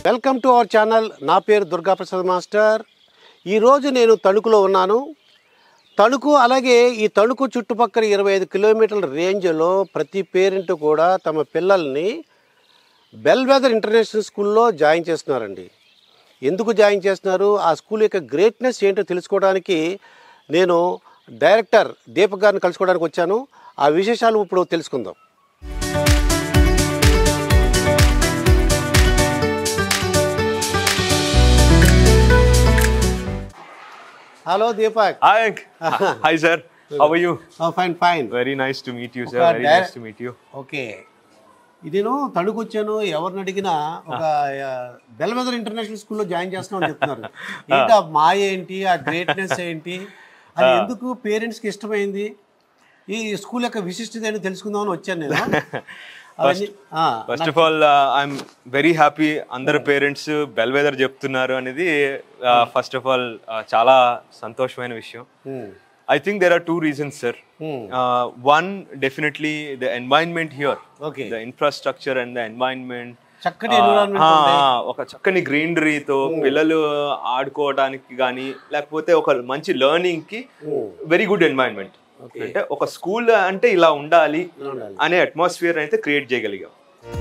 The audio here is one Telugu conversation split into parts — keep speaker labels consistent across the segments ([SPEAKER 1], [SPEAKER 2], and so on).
[SPEAKER 1] వెల్కమ్ టు అవర్ ఛానల్ నా పేరు దుర్గాప్రసాద్ మాస్టర్ ఈరోజు నేను తణుకులో ఉన్నాను తణుకు అలాగే ఈ తణుకు చుట్టుపక్కల ఇరవై ఐదు కిలోమీటర్ల రేంజ్లో ప్రతి పేరెంట్ కూడా తమ పిల్లల్ని బెల్వెదర్ ఇంటర్నేషనల్ స్కూల్లో జాయిన్ చేస్తున్నారండి ఎందుకు జాయిన్ చేస్తున్నారు ఆ స్కూల్ యొక్క గ్రేట్నెస్ ఏంటో తెలుసుకోవడానికి నేను డైరెక్టర్ దీపక్ గారిని కలుసుకోవడానికి వచ్చాను ఆ విశేషాలు ఇప్పుడు తెలుసుకుందాం hello Deepak
[SPEAKER 2] Hi, Ank. Hi, sir. How are you?
[SPEAKER 1] Fine fine
[SPEAKER 2] Very nice to meet you, sir.
[SPEAKER 1] Okay,
[SPEAKER 2] Very
[SPEAKER 1] direct-
[SPEAKER 2] nice to meet you.
[SPEAKER 1] Okay ఇది నేను తణుకు వచ్చాను ఎవరిని అడిగినా ఒక బెల్వెదర్ ఇంటర్నేషనల్ స్కూల్లో జాయిన్ చేస్తున్నామని చెప్తున్నారు ఏంటి ఆ మాయ ఏంటి ఆ గ్రేట్నెస్ ఏంటి అది ఎందుకు పేరెంట్స్కి ఇష్టమైంది ఈ స్కూల్ యొక్క విశిష్టత ఏంటో తెలుసుకుందామని వచ్చాను నేను అవన్నీ ఆ,
[SPEAKER 2] first of all I'm very happy అందరు పేరెంట్స్ బెల్వెదర్ చెప్తున్నారు అనేది ఫస్ట్ ఆఫ్ ఆల్ చాలా సంతోషమైన విషయం
[SPEAKER 1] um,
[SPEAKER 2] I think there are two reasons sir
[SPEAKER 1] um,
[SPEAKER 2] one definitely the environment here
[SPEAKER 1] okay
[SPEAKER 2] the infrastructure and the environment
[SPEAKER 1] చక్కటి ఎన్విరాన్మెంట్
[SPEAKER 2] ఒక చక్కని గ్రీనరీతో పిల్లలు ఆడుకోవడానికి కానీ లేకపోతే ఒక మంచి లెర్నింగ్ కి వెరీ గుడ్ ఎన్వైరన్మెంట్
[SPEAKER 1] ఓకే
[SPEAKER 2] అంటే ఒక స్కూల్ అంటే ఇలా ఉండాలి
[SPEAKER 1] ఉండాలి.
[SPEAKER 2] అనే అట్మాస్ఫియర్ అయితే క్రియేట్ చేయగలిగాం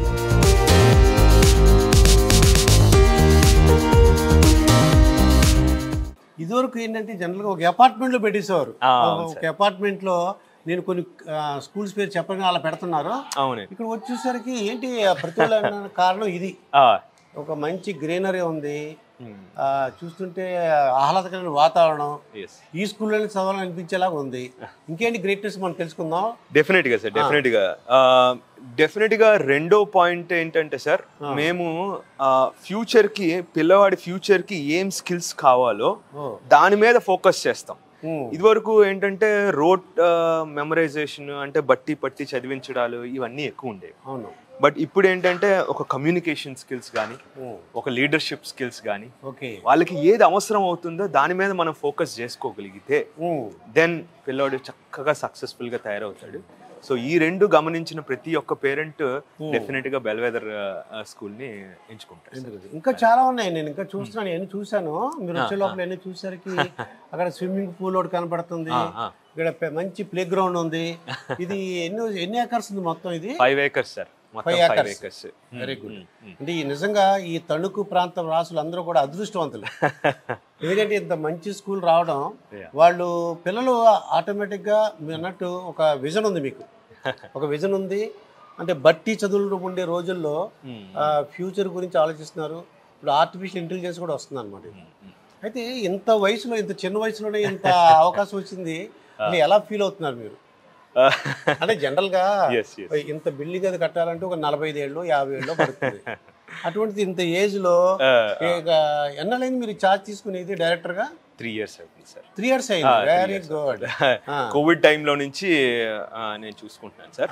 [SPEAKER 1] ఇదివరకు ఏంటంటే జనరల్గా ఒక అపార్ట్మెంట్లో పెట్టేసేవారు
[SPEAKER 2] ఆ,
[SPEAKER 1] ఒక అపార్ట్మెంట్లో నేను కొన్ని స్కూల్స్ పేరు చెప్పగానే అలా పెడుతున్నారు
[SPEAKER 2] అవునే
[SPEAKER 1] ఇక్కడ వచ్చేసరికి ఏంటి ఆ ప్రతిఫలన కారణం ఇది
[SPEAKER 2] ఆ,
[SPEAKER 1] ఒక మంచి గ్రీనరీ ఉంది
[SPEAKER 2] hmm,
[SPEAKER 1] ఆ, చూస్తుంటే ఆహ్లాదకరమైన వాతావరణం
[SPEAKER 2] yes.
[SPEAKER 1] ఈ స్కూల్లోనే చదవాలని అనిపించేలాగా ఉంది ఇంకేంటి గ్రేట్నెస్ మనం తెలుసుకుందాం
[SPEAKER 2] డెఫినెట్ గా సార్ డెఫినెట్ గా డెఫినెట్ గా రెండో పాయింట్ ఏంటంటే సార్ మేము ఫ్యూచర్ కి పిల్లవాడి ఫ్యూచర్ కి ఏం స్కిల్స్ కావాలో
[SPEAKER 1] ఓ
[SPEAKER 2] దాని మీద ఫోకస్ చేస్తాం
[SPEAKER 1] ఉమ్,
[SPEAKER 2] ఇదివరకు ఏంటంటే రోడ్ మెమరైజేషన్ అంటే బట్టి పట్టి చదివించడాలు ఇవన్నీ ఎక్కువ ఉండేవి
[SPEAKER 1] అవును
[SPEAKER 2] బట్ ఇప్పుడు ఏంటంటే ఒక కమ్యూనికేషన్ స్కిల్స్ కానీ
[SPEAKER 1] ఉమ్,
[SPEAKER 2] ఒక లీడర్షిప్ స్కిల్స్ కానీ
[SPEAKER 1] ఓకే
[SPEAKER 2] వాళ్ళకి ఏది అవసరం అవుతుందో దాని మీద మనం ఫోకస్ చేసుకోగలిగితే
[SPEAKER 1] ఉమ్,
[SPEAKER 2] దెన్ పిల్లోడు చక్కగా సక్సెస్ఫుల్ గా తయారవుతాడు సో ఈ రెండు గమనించిన ప్రతి ఒక్క పేరెంట్ డెఫినెట్ గా బెల్వెదర్ స్కూల్ ని ఎంచుకుంటారు
[SPEAKER 1] ఎందుకు? ఇంకా చాలా ఉన్నాయి నేను ఇంకా చూస్తున్నాను ఎన్ని చూశాను మీరు వచ్చే లోపల ఎన్ని చూసరికి అక్కడ స్విమ్మింగ్ పూల్ ఒకటి కనపడుతుంది ఇక్కడ పె- మంచి ప్లే గ్రౌండ్ ఉంది ఇది ఎన్ని ఎన్ని ఏకర్స్ ఉంది మొత్తం ఇది
[SPEAKER 2] ఫైవ్ ఏకర్స్ సార్ మొత్తం
[SPEAKER 1] Five
[SPEAKER 2] five
[SPEAKER 1] acres.
[SPEAKER 2] Acres
[SPEAKER 1] very good అంటే ఈ నిజంగా ఈ తణుకు ప్రాంతం రాసులు అందరూ కూడా అదృష్టవంతులు ఎందుకంటే ఇంత మంచి స్కూల్ రావడం
[SPEAKER 2] Yeah.
[SPEAKER 1] వాళ్ళు పిల్లలు ఆటోమేటిక్గా మీరు అన్నట్టు ఒక విజన్ ఉంది మీకు ఒక విజన్ ఉంది అంటే బట్టి చదువులు ఉండే రోజుల్లో ఫ్యూచర్ గురించి ఆలోచిస్తున్నారు ఇప్పుడు ఆర్టిఫిషియల్ ఇంటెలిజెన్స్ కూడా వస్తుంది అనమాట అయితే ఇంత వయసులో ఇంత చిన్న వయసులోనే ఇంత అవకాశం వచ్చింది అంటే ఎలా ఫీల్ అవుతున్నారు మీరు అంటే జనరల్గా
[SPEAKER 2] ఎస్ ఎస్
[SPEAKER 1] ఇంత బిల్డింగ్ అది కట్టాలంటే ఒక నలభై ఐదు ఏళ్ళు యాభై ఏళ్ళు పడుతుంది అటువంటిది ఇంత ఏజ్ లో ఇక ఎన్నలైంది మీరు ఛార్జ్ తీసుకునేది డైరెక్టర్ గా
[SPEAKER 2] త్రీ ఇయర్స్ అవుతుంది సార్
[SPEAKER 1] త్రీ ఇయర్స్ అయింది వెరీ గుడ్
[SPEAKER 2] కోవిడ్ టైంలో నుంచి ఆ, నేను చూసుకుంటున్నాను సార్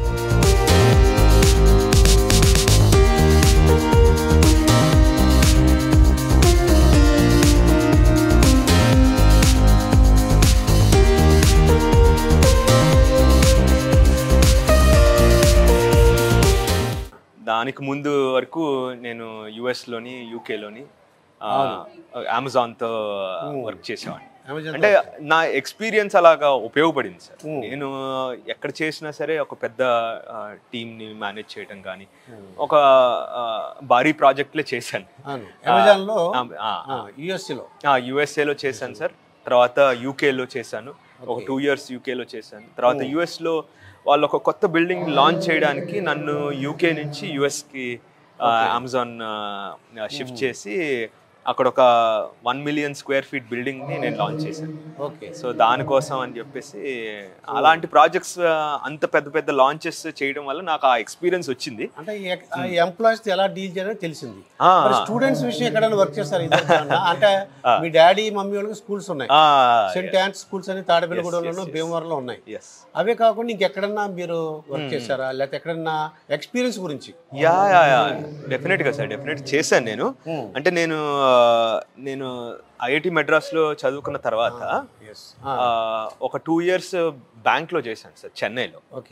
[SPEAKER 2] దానికి ముందు వరకు నేను యుఎస్ లోని యూకే లోని అమెజాన్ తో వర్క్ చేసేవాడిని
[SPEAKER 1] అమెజాన్
[SPEAKER 2] అంటే నా ఎక్స్పీరియన్స్ అలాగా ఉపయోగపడింది సార్ నేను ఎక్కడ చేసినా సరే ఒక పెద్ద టీమ్ ని మేనేజ్ చేయడం కానీ ఒక ఆ, భారీ ప్రాజెక్ట్లే చేశాను
[SPEAKER 1] అవును అమెజాన్ లో
[SPEAKER 2] ఆ,
[SPEAKER 1] యుఎస్సి లో
[SPEAKER 2] USA లో చేశాను సార్ తర్వాత UK లో చేశాను ఒక టూ ఇయర్స్ లో చేశాను తర్వాత US లో వాళ్ళు ఒక కొత్త బిల్డింగ్ లాంచ్ చేయడానికి నన్ను యూకే నుంచి US కి అమెజాన్ షిఫ్ట్ చేసి అక్కడ ఒక one million square feet building ని నేను లాంచ్ చేశాను
[SPEAKER 1] ఓకే
[SPEAKER 2] సో దానికోసం అని చెప్పేసి అలాంటి ప్రాజెక్ట్స్ అంత పెద్ద పెద్ద లాంచెస్ చేయడం వల్ల నాకు ఆ ఎక్స్పీరియన్స్ వచ్చింది
[SPEAKER 1] అంటే ఎంప్లాయీస్ ఎలా డీల్ చేయాలో తెలిసింది
[SPEAKER 2] ఆ,
[SPEAKER 1] స్టూడెంట్స్ విషయం ఎక్కడైనా వర్క్ చేస్తారు ఇద్దరు ఎక్కడన్నా? అంటే మీ డాడీ మమ్మీ వాళ్ళకి స్కూల్స్ ఉన్నాయి
[SPEAKER 2] ఆ,
[SPEAKER 1] సెంట్ ఆన్స్ స్కూల్స్ అని తాడపల్లిగూడెంలోనూ భీమవరంలో ఉన్నాయి
[SPEAKER 2] yes.
[SPEAKER 1] అవే కాకుండా ఇంకెక్కడన్నా మీరు వర్క్ చేశారా లేకపోతే ఎక్కడన్నా ఎక్స్పీరియన్స్ గురించి
[SPEAKER 2] యా యా యా డెఫినెట్ గా సార్ డెఫినెట్ చేశాను నేను
[SPEAKER 1] Hmm.
[SPEAKER 2] అంటే నేను ఆ, నేను ఐఐటి మెడ్రాస్ లో చదువుకున్న తర్వాత
[SPEAKER 1] ఎస్
[SPEAKER 2] ఆ, ఒక టూ ఇయర్స్ బ్యాంక్ లో చేశాను సార్ చెన్నైలో
[SPEAKER 1] ఓకే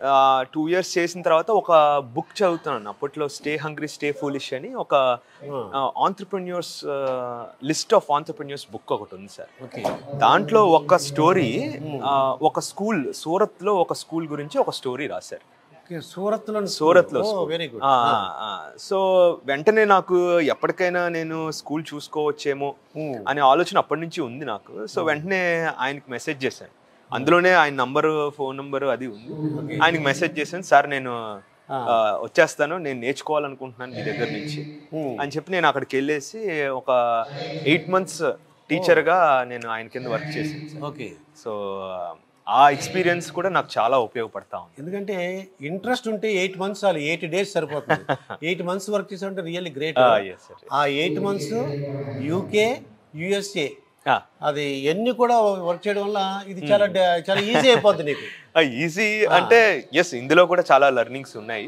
[SPEAKER 2] టూ ఇయర్స్ చేసిన తర్వాత ఒక బుక్ చదువుతున్నాను అప్పట్లో స్టే హంగ్రీ స్టే ఫూలిష్ అని ఒక entrepreneurs list of entrepreneurs book ఒకటి ఉంది సార్
[SPEAKER 1] ఓకే
[SPEAKER 2] దాంట్లో ఒక స్టోరీ ఒక స్కూల్ సూరత్లో ఒక స్కూల్ గురించి ఒక స్టోరీ రాశారు
[SPEAKER 1] ఓకే సూరత్లో
[SPEAKER 2] సూరత్లో
[SPEAKER 1] వెరీ గుడ్
[SPEAKER 2] సో వెంటనే నాకు ఎప్పటికైనా నేను స్కూల్ చూసుకోవచ్చేమో అనే ఆలోచన అప్పటి నుంచి ఉంది నాకు సో వెంటనే ఆయనకి మెసేజ్ చేశాను అందులోనే ఆయన నంబరు ఫోన్ నంబరు అది ఉంది ఆయనకి మెసేజ్ చేశాను సార్ నేను ఆ, వచ్చేస్తాను నేను నేర్చుకోవాలనుకుంటున్నాను మీ దగ్గర నుంచి అని చెప్పి నేను అక్కడికి వెళ్ళేసి ఒక ఎయిట్ మంత్స్ టీచర్గా నేను ఆయన కింద వర్క్ చేశాను సార్
[SPEAKER 1] ఓకే
[SPEAKER 2] సో ఆ ఎక్స్పీరియన్స్ కూడా నాకు చాలా ఉపయోగపడతా ఉంది
[SPEAKER 1] ఎందుకంటే ఇంట్రెస్ట్ ఉంటే ఎయిట్ మంత్స్ చాలు ఎయిట్ డేస్ సరిపోతుంది ఎయిట్ మంత్స్ వర్క్ చేసామంటే రియల్లీ గ్రేట్
[SPEAKER 2] ఎస్ సార్
[SPEAKER 1] ఆ ఎయిట్ మంత్స్ యూకే యుఎస్ఏ అది ఎన్ని కూడా వర్క్ చేయడం వల్ల ఇది చాలా డ- చాలా ఈజీ అయిపోద్ది నీకు
[SPEAKER 2] ఈజీ అంటే ఎస్ ఇందులో కూడా చాలా లెర్నింగ్స్ ఉన్నాయి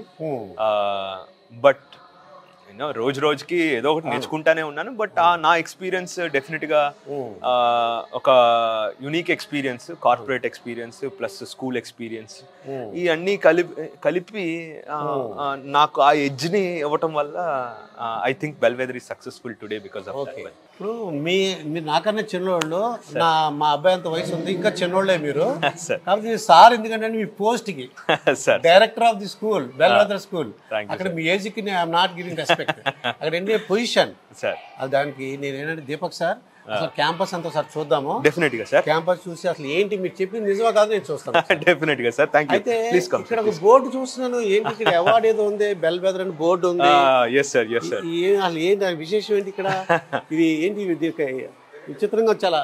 [SPEAKER 2] బట్ యూనో రోజు రోజుకి ఏదో ఒకటి నేర్చుకుంటానే ఉన్నాను బట్ ఆ నా ఎక్స్పీరియన్స్ డెఫినెట్గా ఒక unique experience corporate experience plus school experience ఈ అన్ని కలిపి కలిపి ఆ, ఆ, నాకు ఆ ఎడ్జ్ని ఇవ్వటం వల్ల I think Bellwether is successful today because of
[SPEAKER 1] okay ఇప్పుడు మీ మీరు నాకన్నా చిన్నోళ్ళు నా మా అబ్బాయి అంత వయసు ఉంది ఇంకా చిన్నోళ్ళే మీరు
[SPEAKER 2] సార్
[SPEAKER 1] కాబట్టి మీ సార్ ఎందుకంటే మీ పోస్ట్ కి
[SPEAKER 2] sir
[SPEAKER 1] director of the school Bellwether school
[SPEAKER 2] Thank you,
[SPEAKER 1] అక్కడ మీ ఏజ్ కి ఐఎమ్ నాట్ గివింగ్ రెస్పెక్ట్ అక్కడ ఏంటి పొజిషన్
[SPEAKER 2] సార్
[SPEAKER 1] అది దానికి నేను ఏంటంటే దీపక్ సార్ అసలు క్యాంపస్ అంతా సార్ చూద్దాము
[SPEAKER 2] డెఫినెట్గా సార్
[SPEAKER 1] క్యాంపస్ చూసి అసలు ఏంటి మీరు చెప్పింది నిజమా కాదు నేను చూస్తాను
[SPEAKER 2] డెఫినెట్గా సార్ థ్యాంక్ యూ
[SPEAKER 1] అయితే
[SPEAKER 2] ప్లీజ్ కమ్
[SPEAKER 1] ఇక్కడ ఒక బోర్డు చూస్తున్నాను ఏంటి ఇక్కడ అవార్డు ఏదో ఉంది బెల్ బెదర్ అని బోర్డు ఉంది
[SPEAKER 2] ఎస్ సార్ ఎస్ సార్
[SPEAKER 1] ఈ- ఏం అసలు ఏంటి దాని విశేషం ఏంటి ఇక్కడ ఇది ఏంటి ఇది ఒక విచిత్రంగా చాలా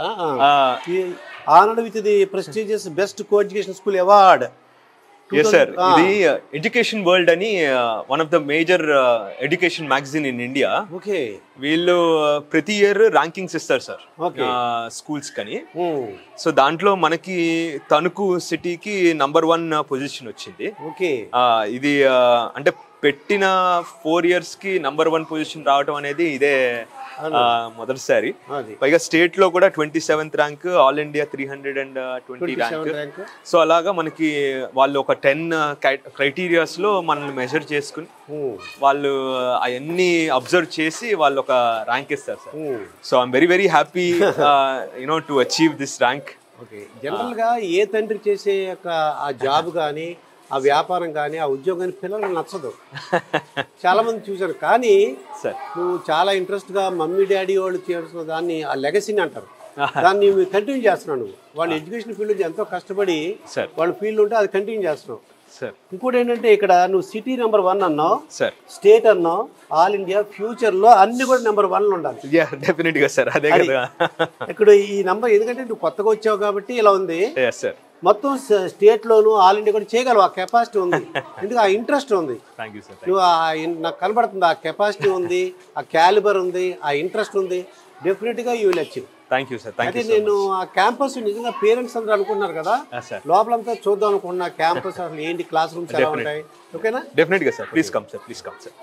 [SPEAKER 1] honoured with the prestigious best co education school award
[SPEAKER 2] yes sir ఇది ఎడ్యుకేషన్ వరల్డ్ అని one of the major education magazine in India
[SPEAKER 1] okay
[SPEAKER 2] వీళ్ళు uh, ప్రతి ఇయర్ ర్యాంకింగ్స్ ఇస్తారు సార్
[SPEAKER 1] Okay.
[SPEAKER 2] స్కూల్స్ కని సో దాంట్లో మనకి తణుకు సిటీకి నంబర్ వన్ పొజిషన్ వచ్చింది
[SPEAKER 1] ఓకే
[SPEAKER 2] Uh, ఇది uh, అంటే పెట్టిన ఫోర్ ఇయర్స్ కి నంబర్ వన్ పొజిషన్ రావడం అనేది ఇదే uh, మొదటిసారి
[SPEAKER 1] అది
[SPEAKER 2] పైగా స్టేట్ లో కూడా twenty seventh rank all India three hundred and twenty rank
[SPEAKER 1] rank
[SPEAKER 2] so అలాగా మనకి వాళ్ళు ఒక టెన్ క్రైటీరియాస్ లో మనల్ని మెజర్ చేసుకుని వాళ్ళు అవన్నీ అబ్జర్వ్ చేసి వాళ్ళు ఒక ర్యాంక్ ఇస్తారు sir so I'm very very happy you know to achieve this rank
[SPEAKER 1] okay general గా ఏ తండ్రి చేసే యొక్క ఆ జాబ్ కానీ ఆ వ్యాపారం కానీ ఆ ఉద్యోగం కానీ పిల్లలకు నచ్చదు చాలా మంది చూశాను కానీ
[SPEAKER 2] సార్
[SPEAKER 1] నువ్వు చాలా ఇంట్రెస్ట్ గా మమ్మీ డాడీ వాళ్ళు చేస్తున్న దాన్ని ఆ లెగసీని అంటారు దాన్ని నువ్వు కంటిన్యూ చేస్తున్నావు నువ్వు వాళ్ళ ఎడ్యుకేషన్ ఫీల్డ్ నుంచి ఎంతో కష్టపడి
[SPEAKER 2] సార్
[SPEAKER 1] వాళ్ళ ఫీల్డ్ ఉంటే అది కంటిన్యూ చేస్తున్నావు
[SPEAKER 2] సార్
[SPEAKER 1] ఇంకోటి ఏంటంటే ఇక్కడ నువ్వు సిటీ నెంబర్ వన్ అన్నావు
[SPEAKER 2] సార్
[SPEAKER 1] స్టేట్ అన్నావు ఆల్ ఇండియా ఫ్యూచర్ లో అన్ని కూడా నెంబర్ వన్ ఉండాలి
[SPEAKER 2] యా డెఫినెట్ గా సార్ అదే కదా
[SPEAKER 1] ఇక్కడ ఈ నంబర్ ఎందుకంటే నువ్వు కొత్తగా వచ్చావు కాబట్టి ఇలా ఉంది
[SPEAKER 2] ఎస్ సార్
[SPEAKER 1] మొత్తం స్టేట్ లోను ఆల్ ఇండియా కూడా చేయగలవు ఆ కెపాసిటీ ఉంది ఎందుకు ఆ ఇంట్రెస్ట్ ఉంది
[SPEAKER 2] థ్యాంక్ యూ సార్
[SPEAKER 1] నువ్వు ఆ ఇన్- నాకు కనబడుతుంది ఆ కెపాసిటీ ఉంది ఆ క్యాలిబర్ ఉంది ఆ ఇంట్రెస్ట్ ఉంది డెఫినెట్ గా you will achieve
[SPEAKER 2] thank you sir thank
[SPEAKER 1] అయితే
[SPEAKER 2] యూ
[SPEAKER 1] నేను ఆ క్యాంపస్ నిజంగా పేరెంట్స్ అందరూ అనుకుంటున్నారు కదా
[SPEAKER 2] సార్
[SPEAKER 1] లోపలంతా చూద్దాం అనుకున్నా క్యాంపస్ అసలు ఏంటి క్లాస్ రూమ్స్ ఎలా ఉంటాయి ఓకేనా
[SPEAKER 2] డెఫినెట్ గా sir please come sir please come sir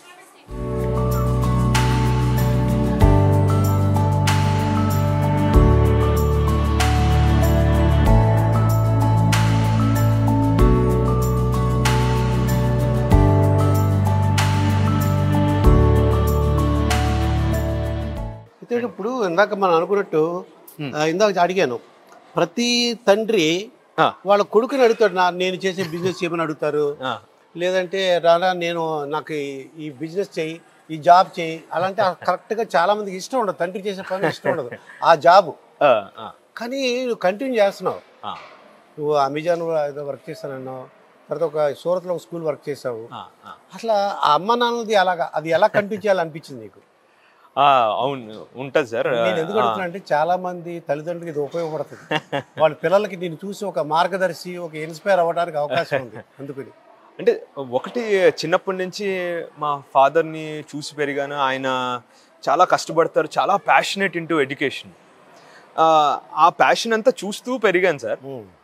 [SPEAKER 1] అయితే ఇప్పుడు ఇందాక మనం అనుకున్నట్టు ఆ, ఇందాక అడిగాను ప్రతి తండ్రి వాళ్ళ కొడుకుని అడుగుతాడు నా నేను చేసే బిజినెస్ చేయమని అడుగుతారు లేదంటే రానా నేను నాకు ఈ- ఈ బిజినెస్ చేయి ఈ జాబ్ చేయి అలాంటి కరెక్ట్గా చాలా మందికి ఇష్టం ఉండదు తండ్రి చేసే పని ఇష్టం ఉండదు ఆ జాబ్ కానీ నువ్వు కంటిన్యూ చేస్తున్నావు నువ్వు అమెజాన్ ఏదో వర్క్ చేస్తానన్నావు తర్వాత ఒక సూరత్లో ఒక స్కూల్ వర్క్ చేసావు అసలు ఆ అమ్మ నాన్నది అలాగా అది ఎలా కంటిన్యూ చేయాలనిపించింది నీకు
[SPEAKER 2] అవును ఉంటుంది సార్
[SPEAKER 1] నేను ఎందుకు అడుగుతున్నా అంటే చాలా మంది తల్లిదండ్రులకి ఇది ఉపయోగపడుతుంది వాళ్ళ పిల్లలకి నేను చూసి ఒక మార్గదర్శి ఒక ఇన్స్పైర్ అవ్వడానికి అవకాశం ఉంది అందుకని
[SPEAKER 2] అంటే ఒకటి చిన్నప్పటి నుంచి మా ఫాదర్ని చూసి పెరిగాను ఆయన చాలా కష్టపడతారు చాలా ప్యాషనెట్ ఇంటూ ఎడ్యుకేషన్ ఆ ప్యాషన్ అంతా చూస్తూ పెరిగాను సార్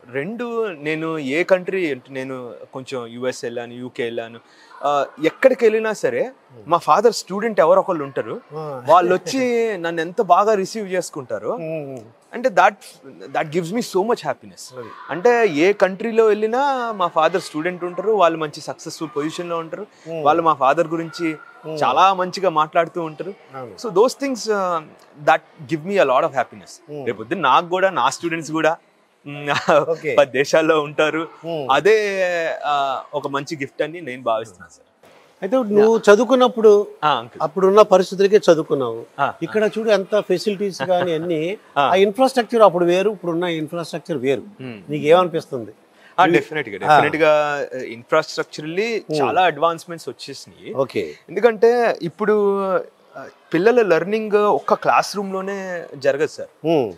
[SPEAKER 2] రెండు నేను ఏ కంట్రీ నేను కొంచెం యుఎస్ వెళ్ళాను యూకే వెళ్ళాను ఆ, ఎక్కడికి వెళ్ళినా సరే మా ఫాదర్ స్టూడెంట్ ఎవరో ఒకళ్ళు ఉంటారు వాళ్ళు వచ్చి నన్ను ఎంత బాగా రిసీవ్ చేసుకుంటారో అంటే that that gives me so much happiness
[SPEAKER 1] అది.
[SPEAKER 2] అంటే ఏ కంట్రీలో వెళ్ళినా మా ఫాదర్ స్టూడెంట్ ఉంటారు వాళ్ళు మంచి సక్సెస్ఫుల్ పొజిషన్ లో ఉంటారు వాళ్ళు మా ఫాదర్ గురించి చాలా మంచిగా మాట్లాడుతూ ఉంటారు
[SPEAKER 1] అవును.
[SPEAKER 2] So those things that give me a lot of happiness రేపు పొద్దున్న నాకు కూడా నా స్టూడెంట్స్ కూడా మ్,
[SPEAKER 1] Okay.
[SPEAKER 2] పది దేశాల్లో ఉంటారు
[SPEAKER 1] Hmm.
[SPEAKER 2] అదే ఆ, ఒక మంచి గిఫ్ట్ అని నేను భావిస్తున్నాను సార్
[SPEAKER 1] అయితే నువ్వు చదువుకున్నప్పుడు
[SPEAKER 2] అంకుల్
[SPEAKER 1] అప్పుడున్న పరిస్థితులకే చదువుకున్నావు
[SPEAKER 2] Ah,
[SPEAKER 1] ఇక్కడ చూడు ఎంత ఫెసిలిటీస్ కానీ అన్ని ఆ ఇన్ఫ్రాస్ట్రక్చర్ అప్పుడు వేరు ఇప్పుడున్న ఇన్ఫ్రాస్ట్రక్చర్ వేరు నీకు ఏమనిపిస్తుంది
[SPEAKER 2] డెఫినెట్ గా డెఫినెట్ గా ఇన్ఫ్రాస్ట్రక్చర్లీ చాలా అడ్వాన్స్మెంట్స్ వచ్చేసినాయి
[SPEAKER 1] ఓకే
[SPEAKER 2] ఎందుకంటే ఇప్పుడు ఆ, పిల్లల లెర్నింగ్ ఒక్క క్లాస్ రూమ్ లోనే జరగదు sir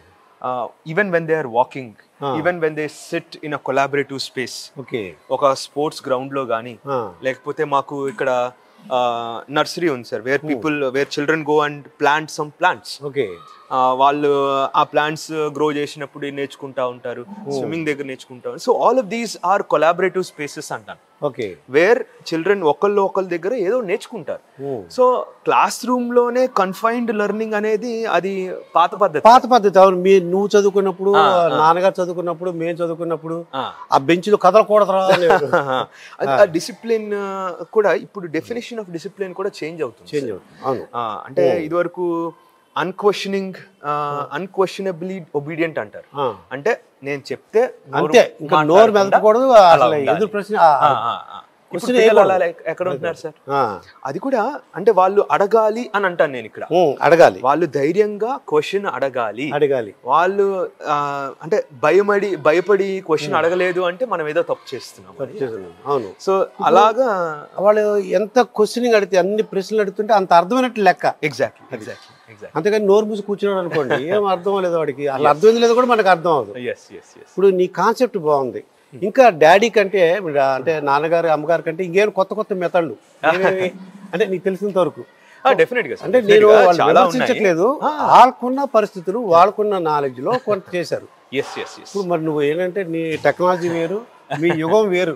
[SPEAKER 2] even when they are walking
[SPEAKER 1] Ah.
[SPEAKER 2] Even when they sit in a collaborative space
[SPEAKER 1] okay
[SPEAKER 2] ఒక స్పోర్ట్స్ గ్రౌండ్ లో కానీ లేకపోతే మాకు ఇక్కడ నర్సరీ ఉంది sir where people where children go and plant some plants
[SPEAKER 1] okay
[SPEAKER 2] వాళ్ళు ఆ ప్లాంట్స్ గ్రో చేసినప్పుడు నేర్చుకుంటా ఉంటారు స్విమ్మింగ్ దగ్గర నేర్చుకుంటా so all of these are collaborative spaces అంటాను
[SPEAKER 1] ఓకే
[SPEAKER 2] వేర్ చిల్డ్రన్ ఒకళ్ళు ఒకళ్ళ దగ్గర ఏదో నేర్చుకుంటారు సో క్లాస్ రూమ్ లోనే కన్ఫైన్డ్ లెర్నింగ్ అనేది అది పాత పద్ధతి
[SPEAKER 1] పాత పద్ధతి అవును మీ నువ్వు చదువుకున్నప్పుడు నాన్నగారు చదువుకున్నప్పుడు మేము చదువుకున్నప్పుడు
[SPEAKER 2] ఆ.
[SPEAKER 1] ఆ బెంచ్లు కదలకూడదురా అనేవారు.
[SPEAKER 2] అది- ఆ డిసిప్లిన్ కూడా ఇప్పుడు డెఫినేషన్ ఆఫ్ డిసిప్లిన్ కూడా చేంజ్ అవుతుంది
[SPEAKER 1] చేంజ్ అవుతుంది. అవును
[SPEAKER 2] ఆ, అంటే ఇదివరకు అన్క్వశ్చనింగ్ అన్క్వశ్చనబుల్లీ ఒబీడియంట్ అంటారు
[SPEAKER 1] ఆ.
[SPEAKER 2] అంటే నేను చెప్తే నోరు
[SPEAKER 1] అంతే ఇంకా నోరు
[SPEAKER 2] మాట్లాడకుండా
[SPEAKER 1] మెదపకూడదు అసలు
[SPEAKER 2] ఉండాలి.
[SPEAKER 1] ఎదురు ప్రశ్న ఆ,
[SPEAKER 2] ఆ, ఆ, ఆ. ఇప్పుడు
[SPEAKER 1] Question
[SPEAKER 2] పిల్లలు
[SPEAKER 1] వేయకూడదు.
[SPEAKER 2] అలా ఎక్కడ ఉంటున్నారు సార్
[SPEAKER 1] ఆ.
[SPEAKER 2] అది కూడా అంటే వాళ్ళు అడగాలి అని అంటాను నేను ఇక్కడ
[SPEAKER 1] ఉమ్, అడగాలి
[SPEAKER 2] వాళ్ళు ధైర్యంగా క్వశ్చన్ అడగాలి
[SPEAKER 1] అడగాలి
[SPEAKER 2] వాళ్ళు ఆ, అంటే భయపడి భయపడి క్వశ్చన్ అడగలేదు అంటే మనం ఏదో తప్పు చేస్తున్నాం
[SPEAKER 1] చేస్తున్నాను. అవును
[SPEAKER 2] సో అలాగా
[SPEAKER 1] వాళ్ళు ఎంత క్వశ్చనింగ్ అడిగితే అన్ని ప్రశ్నలు అడుగుతుంటే అంత అర్థమైనట్టు లెక్క
[SPEAKER 2] ఎగ్జాక్ట్లీ ఎగ్జాక్ట్లీ ఎగ్జాక్ట్లీ
[SPEAKER 1] అంతేగాని నోరు మూసి కూర్చున్నాడు అనుకోండి ఏం అర్థం లేదు వాడికి అసలు అర్థమైంది లేదు కూడా మనకు అర్థం అవుతుంది
[SPEAKER 2] ఎస్ ఎస్ ఎస్
[SPEAKER 1] ఇప్పుడు నీ కాన్సెప్ట్ బాగుంది ఇంకా డాడీ కంటే ఇప్పుడు అంటే నాన్నగారు అమ్మగారు కంటే ఇంకేం కొత్త కొత్త మెథడ్లు ఏమేమి? అంటే నీకు తెలిసినంత వరకు
[SPEAKER 2] డెఫినెట్ గా
[SPEAKER 1] అంటే నేను వాళ్ళు
[SPEAKER 2] చాలా ఉన్నాయి
[SPEAKER 1] విమర్శించట్లేదు వాళ్ళకున్న పరిస్థితులు వాళ్ళకున్న నాలెడ్జ్ లో కొంత చేశారు
[SPEAKER 2] ఎస్ ఎస్ ఎస్
[SPEAKER 1] ఇప్పుడు మరి నువ్వు ఏంటంటే నీ టెక్నాలజీ వేరు మీ యుగం వేరు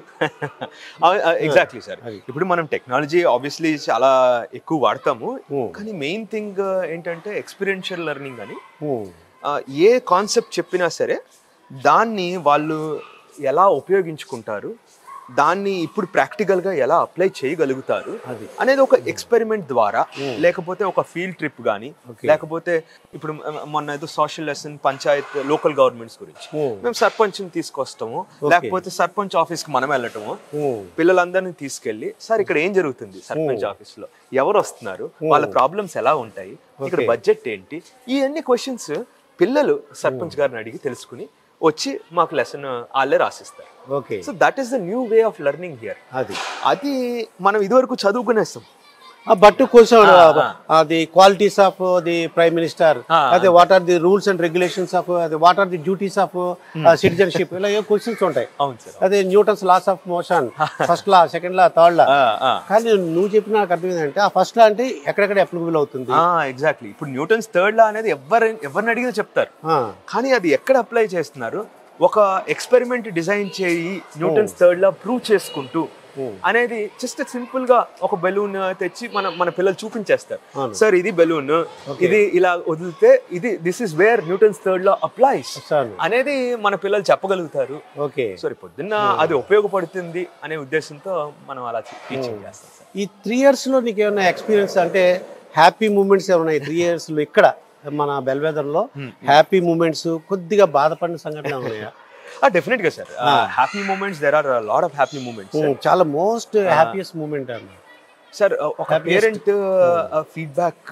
[SPEAKER 2] ఎగ్జాక్ట్లీ సార్ ఇప్పుడు మనం టెక్నాలజీ ఆబ్వియస్లీ చాలా ఎక్కువ వాడతాము
[SPEAKER 1] Hmm.
[SPEAKER 2] కానీ మెయిన్ థింగ్ ఏంటంటే ఎక్స్పీరియన్షియల్ లెర్నింగ్ అని
[SPEAKER 1] ఉమ్,
[SPEAKER 2] ఆ, ఏ కాన్సెప్ట్ చెప్పినా సరే దాన్ని వాళ్ళు ఎలా ఉపయోగించుకుంటారు దాన్ని ఇప్పుడు ప్రాక్టికల్ గా ఎలా అప్లై చేయగలుగుతారు
[SPEAKER 1] అది.
[SPEAKER 2] అనేది ఒక ఎక్స్పెరిమెంట్ ద్వారా లేకపోతే ఒక ఫీల్డ్ ట్రిప్ కానీ
[SPEAKER 1] Okay.
[SPEAKER 2] లేకపోతే ఇప్పుడు మ- మొన్న ఏదో social lesson panchayat local governments గురించి
[SPEAKER 1] ఉమ్,
[SPEAKER 2] మేము సర్పంచ్ని తీసుకొస్తాము లేకపోతే సర్పంచ్ ఆఫీస్కి మనం వెళ్ళటము
[SPEAKER 1] ఉమ్,
[SPEAKER 2] పిల్లలందరినీ తీసుకెళ్లి సార్ ఇక్కడ ఏం జరుగుతుంది సర్పంచ్ ఆఫీస్ లో ఎవరు వస్తున్నారు వాళ్ళ ప్రాబ్లమ్స్ ఎలా ఉంటాయి ఇక్కడ బడ్జెట్ ఏంటి ఇవన్నీ క్వశ్చన్స్ పిల్లలు సర్పంచ్ గారిని అడిగి తెలుసుకుని వచ్చి మాకు లెసన్ వాళ్ళే రాసిస్తారు
[SPEAKER 1] okay
[SPEAKER 2] so that is the new way of learning here
[SPEAKER 1] అది
[SPEAKER 2] అది మనం ఇదివరకు చదువుకునేస్తాం
[SPEAKER 1] బట్ కొంచెం అది qualities of the prime minister అదే what are the rules and regulations of అదే what are the duties of citizenship ఇలా ఏ క్వశ్చన్స్ ఉంటాయి
[SPEAKER 2] అవును సార్
[SPEAKER 1] అదే Newton's laws of motion first law second law third law కానీ నువ్వు చెప్పిన నాకు అర్థం ఏంటంటే ఆ ఫస్ట్ లా అంటే ఎక్కడెక్కడ అప్లికబుల్ అవుతుంది
[SPEAKER 2] ఎగ్జాక్ట్లీ ఇప్పుడు న్యూటన్స్ థర్డ్ లా అనేది ఎవరు ఎవరిని అడిగినా చెప్తారు
[SPEAKER 1] ఆ,
[SPEAKER 2] కానీ అది ఎక్కడ అప్లై చేస్తున్నారు ఒక ఎక్స్పెరిమెంట్ డిజైన్ చేయి న్యూటన్స్ థర్డ్ లా ప్రూవ్ చేసుకుంటూ అనేది జస్ట్ సింపుల్ గా ఒక బెలూన్ తెచ్చి మన మన పిల్లలు చూపించేస్తారు
[SPEAKER 1] అవును.
[SPEAKER 2] సార్ ఇది బెలూన్ ఇది ఇలా వదిలితే ఇది this is where Newton's third law applies
[SPEAKER 1] చాలు
[SPEAKER 2] అనేది మన పిల్లలు చెప్పగలుగుతారు
[SPEAKER 1] ఓకే
[SPEAKER 2] సారీ పొద్దున్న అది ఉపయోగపడుతుంది అనే ఉద్దేశంతో మనం అలా టీచింగ్ చేస్తాం సార్
[SPEAKER 1] ఈ త్రీ ఇయర్స్ లో నీకు ఏమైనా ఎక్స్పీరియన్స్ అంటే హ్యాపీ మూమెంట్స్ ఏమైనా త్రీ ఇయర్స్ లో ఇక్కడ మన బెల్వేదర్ లో హ్యాపీ మూమెంట్స్ కొద్దిగా బాధపడిన సంఘటన ఉన్నాయా
[SPEAKER 2] డెఫినెట్ గా sir happy moments there are lot of happy moments
[SPEAKER 1] um, చాలా మోస్ట్ హ్యాపీయెస్ట్ మూమెంట్ అన్న
[SPEAKER 2] సార్ ఒక పేరెంట్ ఫీడ్బ్యాక్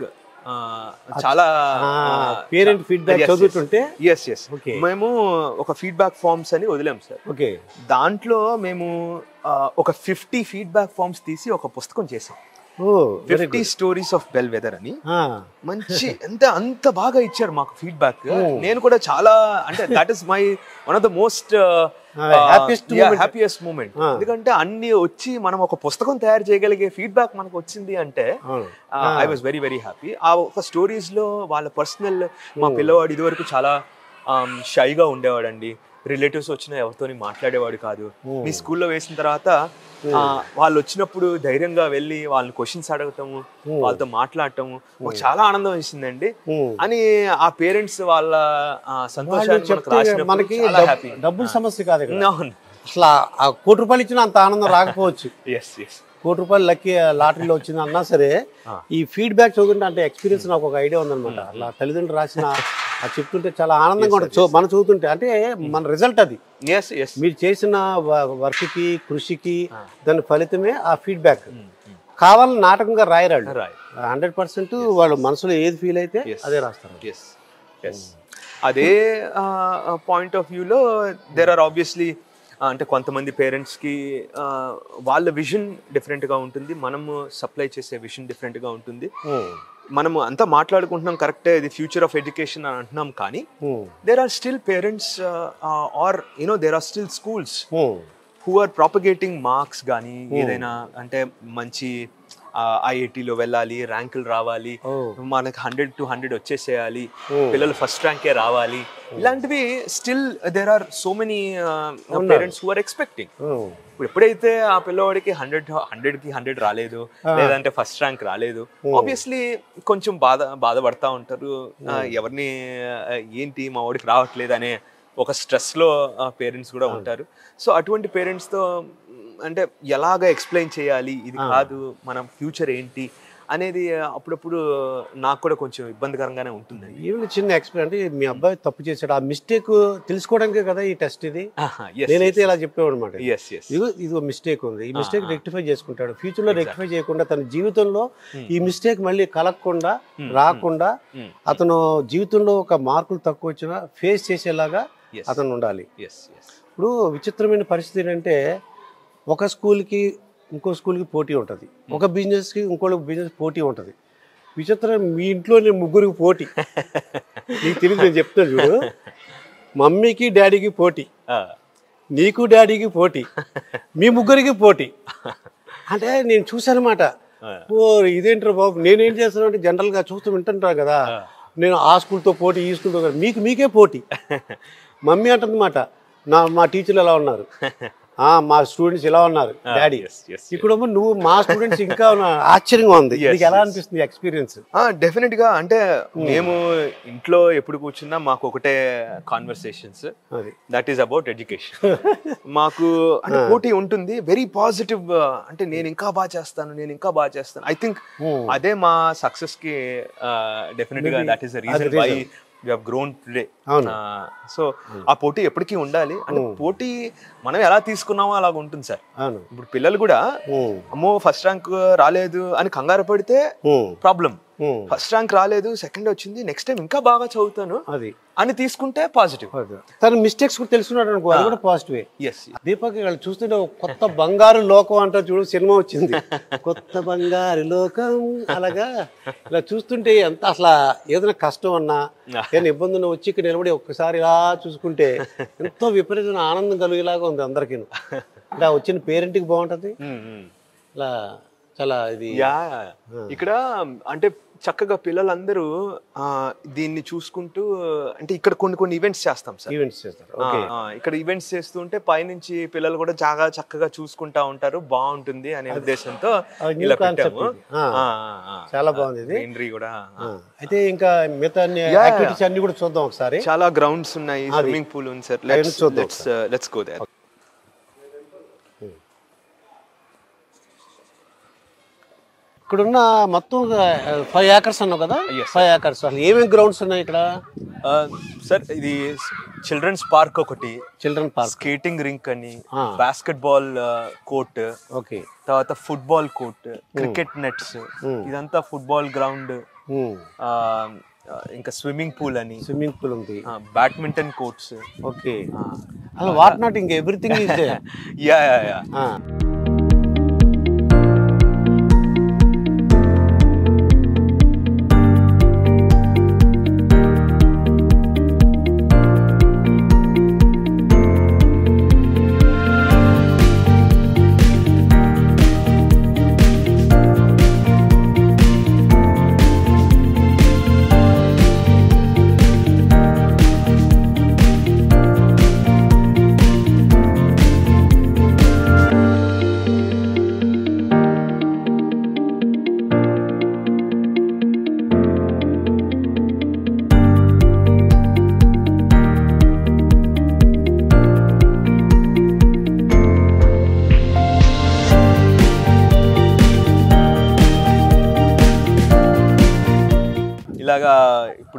[SPEAKER 2] చాలా
[SPEAKER 1] పేరెంట్ ఫీడ్బ్యాక్ చదువుతుంటే
[SPEAKER 2] ఎస్ ఎస్
[SPEAKER 1] Okay.
[SPEAKER 2] మేము ఒక ఫీడ్బ్యాక్ ఫార్మ్స్ అని వదిలాం సార్
[SPEAKER 1] ఓకే
[SPEAKER 2] దాంట్లో మేము ఆ, ఒక ఫిఫ్టీ ఫీడ్బ్యాక్ ఫార్మ్స్ తీసి ఒక పుస్తకం చేసాం
[SPEAKER 1] ఓ very
[SPEAKER 2] fifty stories of Bellwether అని
[SPEAKER 1] గుడ్
[SPEAKER 2] మంచి ఎంత అంత బాగా ఇచ్చారు మాకు ఫీడ్బ్యాక్ నేను కూడా చాలా అంటే that is my one of the most
[SPEAKER 1] happiest moment.
[SPEAKER 2] Happiest moment
[SPEAKER 1] Ah.
[SPEAKER 2] ఎందుకంటే అన్ని వచ్చి మనం ఒక పుస్తకం తయారు చేయగలిగే ఫీడ్బ్యాక్ మనకు వచ్చింది అంటే
[SPEAKER 1] అవును
[SPEAKER 2] I was very very happy ఆ ఒక స్టోరీస్ లో వాళ్ళ పర్సనల్ మా పిల్లవాడు ఇదివరకు చాలా షైగా ఉండేవాడండి రిలేటివ్స్ వచ్చినా ఎవరితోని మాట్లాడేవాడు కాదు మీ స్కూల్లో వేసిన తర్వాత ఆ, వాళ్ళు వచ్చినప్పుడు ధైర్యంగా వెళ్ళి వాళ్ళని క్వశ్చన్స్ అడగటము వాళ్ళతో మాట్లాడటము మాకు చాలా ఆనందం వేసిందండి
[SPEAKER 1] ఉమ్.
[SPEAKER 2] అని ఆ పేరెంట్స్ వాళ్ళ ఆ,
[SPEAKER 1] వాళ్ళు
[SPEAKER 2] సంతోషాన్ని మనకు
[SPEAKER 1] చెప్తే
[SPEAKER 2] రాసినప్పుడు
[SPEAKER 1] మనకి
[SPEAKER 2] చాలా
[SPEAKER 1] డబ్-
[SPEAKER 2] హ్యాపీ
[SPEAKER 1] డబ్బుల సమస్య కాదు ఇక్కడ అసలు ఆ- ఆ కోటి రూపాయలు ఇచ్చిన అంత ఆనందం రాకపోవచ్చు
[SPEAKER 2] ఎస్ ఎస్
[SPEAKER 1] కోటి రూపాయలు లక్కీ లాటరీలో వచ్చింది అన్నా సరే ఈ ఫీడ్బ్యాక్ చదువుతుంటే అంటే ఎక్స్పీరియన్స్ నాకు ఒక ఐడియా ఉందన్నమాట అలా తల్లిదండ్రులు రాసిన అది చెప్తుంటే చాలా ఆనందంగా ఉంటుంది చూ- మనం చదువుతుంటే అంటే మన రిజల్ట్ అది
[SPEAKER 2] ఎస్ ఎస్
[SPEAKER 1] మీరు చేసిన వ- వర్క్కి కృషికి దాని ఫలితమే ఆ ఫీడ్బ్యాక్ కావాలని నాటకంగా రాయరాళ్ళు
[SPEAKER 2] రాయ్
[SPEAKER 1] హండ్రెడ్ పర్సెంట్ వాళ్ళు మనసులో ఏది ఫీల్ అయితే
[SPEAKER 2] Yes.
[SPEAKER 1] అదే రాస్తారు
[SPEAKER 2] ఎస్ ఎస్ అదే పాయింట్ ఆఫ్ వ్యూలో దెర్ ఆర్ ఆబ్వియస్లీ అంటే కొంతమంది పేరెంట్స్కి వాళ్ళ విజన్ డిఫరెంట్గా ఉంటుంది మనము సప్లై చేసే విజన్ డిఫరెంట్గా ఉంటుంది
[SPEAKER 1] ఉమ్,
[SPEAKER 2] మనము అంతా మాట్లాడుకుంటున్నాం కరెక్టే ఇది ఫ్యూచర్ ఆఫ్ ఎడ్యుకేషన్ అని అంటున్నాం కానీ
[SPEAKER 1] um,
[SPEAKER 2] there are still parents are you know there are still schools
[SPEAKER 1] um,
[SPEAKER 2] who are propagating marks కానీ ఏదైనా అంటే మంచి ఐఐటిలో వెళ్ళాలి ర్యాంకులు రావాలి
[SPEAKER 1] ఓ.
[SPEAKER 2] మనకి హండ్రెడ్ టు హండ్రెడ్ వచ్చేసేయాలి పిల్లలు ఫస్ట్ ర్యాంకే రావాలి ఇలాంటివి still there are so many parents who are expecting
[SPEAKER 1] um.
[SPEAKER 2] ఇప్పుడు ఎప్పుడైతే ఆ పిల్లవాడికి హండ్రెడ్ హండ్రెడ్ కి హండ్రెడ్ రాలేదు లేదంటే ఫస్ట్ ర్యాంక్ రాలేదు ఆబ్వియస్లీ కొంచెం బాధ బాధపడతా ఉంటారు ఆ, ఎవరిని ఆ, ఏంటి మా వాడికి రావట్లేదు అనే ఒక స్ట్రెస్ లో పేరెంట్స్ కూడా ఉంటారు సో అటువంటి పేరెంట్స్ తో మ్, అంటే ఎలాగ ఎక్స్ప్లెయిన్ చేయాలి ఇది కాదు మనం ఫ్యూచర్ ఏంటి అనేది అప్పుడప్పుడు నాకు కూడా కొంచెం ఇబ్బందికరంగానే ఉంటుంది
[SPEAKER 1] ఈవెన్ చిన్న ఎక్స్పీరియన్స్ అంటే మీ అబ్బాయి తప్పు చేశాడు ఆ మిస్టేక్ తెలుసుకోవడానికే కదా ఈ టెస్ట్ ఇది నేనైతే ఇలా చెప్పేవాడు అనమాట
[SPEAKER 2] ఎస్ ఎస్
[SPEAKER 1] ఇది ఇది మిస్టేక్ ఉంది ఈ మిస్టేక్ రెక్టిఫై చేసుకుంటాడు ఫ్యూచర్ లో రెక్టిఫై చేయకుండా తన జీవితంలో ఈ మిస్టేక్ మళ్ళీ కలగకుండా రాకుండా అతను జీవితంలో ఒక మార్కులు తక్కువ వచ్చినా ఫేస్ చేసేలాగా
[SPEAKER 2] Yes.
[SPEAKER 1] అతను ఉండాలి
[SPEAKER 2] ఎస్ ఎస్
[SPEAKER 1] ఇప్పుడు విచిత్రమైన పరిస్థితి ఏంటంటే ఒక స్కూల్కి ఇంకో స్కూల్కి పోటీ ఉంటుంది ఒక బిజినెస్కి ఇంకో బిజినెస్ పోటీ ఉంటుంది విచిత్రం మీ ఇంట్లోనే ముగ్గురికి పోటీ నీకు తెలియదు నేను చెప్తాను చూడు మమ్మీకి డాడీకి పోటీ నీకు డాడీకి పోటీ మీ ముగ్గురికి పోటీ అంటే నేను చూసానమాట ఓ ఇదేంటారు బాబు నేనేం చేస్తాను అంటే జనరల్గా చూస్తూ వింటుంటారు కదా నేను ఆ స్కూల్తో పోటీ ఈ స్కూల్తో కాదు. మీకు మీకే పోటీ మమ్మీ అంటుందన్నమాట నా మా టీచర్లు ఎలా ఉన్నారు ఆ, మా స్టూడెంట్స్ ఇలా ఉన్నారు డాడీ
[SPEAKER 2] yes, yes,
[SPEAKER 1] ఇప్పుడేమో నువ్వు మా స్టూడెంట్స్ ఇంకా ఉన్నా- ఆశ్చర్యంగా ఉంది నీకు ఎలా అనిపిస్తుంది ఎక్స్పీరియన్స్
[SPEAKER 2] డెఫినెట్ గా అంటే మేము ఇంట్లో ఎప్పుడు కూర్చున్నా మాకు ఒకటే కాన్వర్సేషన్స్
[SPEAKER 1] అది
[SPEAKER 2] దట్ ఈస్ అబౌట్ ఎడ్యుకేషన్ మాకు అంటే పోటీ ఉంటుంది వెరీ పాజిటివ్ అంటే నేను ఇంకా బాగా చేస్తాను నేను ఇంకా బాగా చేస్తాను ఐ థింక్ అదే మా సక్సెస్ కి డెఫినెట్ గా that is the reason why we have grown today
[SPEAKER 1] అవును.
[SPEAKER 2] సో ఆ పోటీ ఎప్పటికీ ఉండాలి అంటే పోటీ మనం ఎలా తీసుకున్నామో అలాగ ఉంటుంది సార్
[SPEAKER 1] అవును
[SPEAKER 2] ఇప్పుడు పిల్లలు కూడా
[SPEAKER 1] ఉమ్,
[SPEAKER 2] అమ్మో ఫస్ట్ ర్యాంక్ రాలేదు అని కంగారు పడితే
[SPEAKER 1] ఉమ్,
[SPEAKER 2] ప్రాబ్లం
[SPEAKER 1] ఉమ్,
[SPEAKER 2] ఫస్ట్ ర్యాంక్ రాలేదు సెకండ్ వచ్చింది నెక్స్ట్ టైం ఇంకా బాగా చదువుతాను
[SPEAKER 1] అది
[SPEAKER 2] అని తీసుకుంటే పాజిటివ్
[SPEAKER 1] అది. తన మిస్టేక్స్ కూడా తెలుసుకున్నాడు అనుకో అది కూడా పాజిటివే
[SPEAKER 2] ఎస్
[SPEAKER 1] దీపక్ ఇక్కడ చూస్తుంటే ఒక కొత్త బంగారు లోకం అంటా చూడు సినిమా వచ్చింది కొత్త బంగారు లోకం అలాగా ఇలా చూస్తుంటే ఎంత అసలు ఏదైనా కష్టం అన్నా ఏదైనా ఇబ్బంది ఉన్నా వచ్చి ఇక్కడ నిలబడి ఒక్కసారి ఇలా చూసుకుంటే ఎంతో విపరీతమైన ఆనందం కలిగేలాగా ఉంది అందరికీ అంటే ఆ వచ్చిన పేరెంట్కి బాగుంటుంది ఇలా చాలా ఇది
[SPEAKER 2] యా ఇక్కడ అంటే చక్కగా పిల్లలందరూ ఆ, దీన్ని చూసుకుంటూ అంటే ఇక్కడ కొన్ని కొన్ని ఈవెంట్స్ చేస్తాం సార్
[SPEAKER 1] ఈవెంట్స్ చేస్తారు
[SPEAKER 2] ఆ,
[SPEAKER 1] ఓకే
[SPEAKER 2] ఆ, ఇక్కడ ఈవెంట్స్ చేస్తుంటే పైనుంచి పిల్లలు కూడా చాలా చక్కగా చూసుకుంటా ఉంటారు బాగుంటుంది అనే ఉద్దేశంతో
[SPEAKER 1] అది new
[SPEAKER 2] ఇలా
[SPEAKER 1] concept
[SPEAKER 2] పెట్టాము
[SPEAKER 1] ఇది. ఆ. చాలా బాగుంది ఇది
[SPEAKER 2] గ్రీనరీ కూడా
[SPEAKER 1] ఆ, అయితే ఇంకా మిగతా యాక్టివిటీస్ అన్ని కూడా చూద్దాం ఒకసారి
[SPEAKER 2] చాలా గ్రౌండ్స్ ఉన్నాయి స్విమ్మింగ్ పూల్ ఉంది సార్ లెట్స్
[SPEAKER 1] చూద్దాం
[SPEAKER 2] లెట్స్ లెట్స్ గో దేర్
[SPEAKER 1] ఇక్కడున్న మొత్తం ఫైవ్ ఏకర్స్ అన్నావు కదా
[SPEAKER 2] Yes,
[SPEAKER 1] ఫైవ్ ఏకర్స్ అసలు ఏమేమి గ్రౌండ్స్ ఉన్నాయి ఇక్కడ
[SPEAKER 2] సార్ ఇది చిల్డ్రన్స్ పార్క్ ఒకటి
[SPEAKER 1] చిల్డ్రన్ పార్క్
[SPEAKER 2] స్కేటింగ్ రింక్ అని
[SPEAKER 1] Ah.
[SPEAKER 2] Basketball court
[SPEAKER 1] okay
[SPEAKER 2] తర్వాత ఫుట్బాల్ కోర్ట్ క్రికెట్ నెట్స్ ఇదంతా ఫుట్బాల్ గ్రౌండ్ ఇంకా స్విమ్మింగ్ పూల్ అని
[SPEAKER 1] స్విమ్మింగ్ పూల్ ఉంది
[SPEAKER 2] బ్యాడ్మింటన్ కోర్ట్స్
[SPEAKER 1] ఓకే అసలు వాట్ నాట్ ఇంకా everything is
[SPEAKER 2] yeah yeah yeah